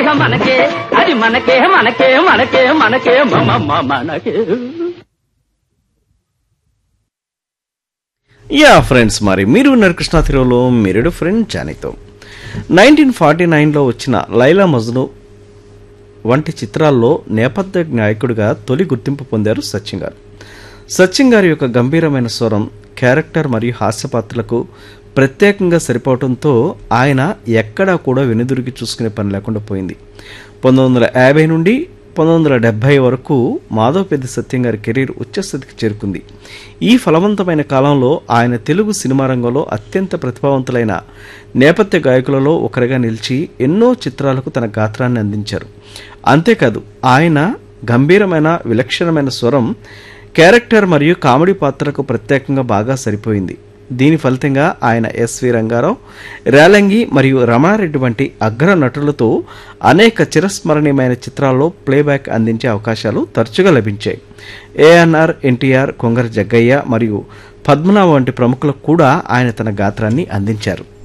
మనకే అది మనకే మనకే మనకే మనకే మమ మనకే యా ఫ్రెండ్స్ మరి మీరు ఉన్నారు కృష్ణా తీరులో మీరుడు ఫ్రెండ్ జానీతో నైన్టీన్ ఫార్టీ నైన్లో వచ్చిన లైలా మజ్ను వంటి చిత్రాల్లో నేపథ్య నాయకుడిగా తొలి గుర్తింపు పొందారు సచిన్ గారు సచిన్ గారి యొక్క గంభీరమైన స్వరం క్యారెక్టర్ మరియు హాస్యపాత్రలకు ప్రత్యేకంగా సరిపోవడంతో ఆయన ఎక్కడా కూడా వెనుదిరిగి చూసుకునే పని లేకుండా పోయింది పంతొమ్మిది వందల యాభై నుండి పంతొమ్మిది వందల డెబ్బై వరకు మాధవ్ పెద్ద సత్యం గారి కెరీర్ ఉచ్చస్థితికి చేరుకుంది ఈ ఫలవంతమైన కాలంలో ఆయన తెలుగు సినిమా రంగంలో అత్యంత ప్రతిభావంతులైన నేపథ్య గాయకులలో ఒకరిగా నిలిచి ఎన్నో చిత్రాలకు తన గాత్రాన్ని అందించారు అంతేకాదు ఆయన గంభీరమైన విలక్షణమైన స్వరం క్యారెక్టర్ మరియు కామెడీ పాత్రకు ప్రత్యేకంగా బాగా సరిపోయింది దీని ఫలితంగా ఆయన ఎస్వి రంగారావు రేలంగి మరియు రమణారెడ్డి వంటి అగ్ర నటులతో అనేక చిరస్మరణీయమైన చిత్రాల్లో ప్లేబ్యాక్ అందించే అవకాశాలు తరచుగా లభించాయి ఏఎన్ఆర్ ఎన్టీఆర్ కొంగర జగ్గయ్య మరియు పద్మనాభ వంటి ప్రముఖులకు కూడా ఆయన తన గాత్రాన్ని అందించారు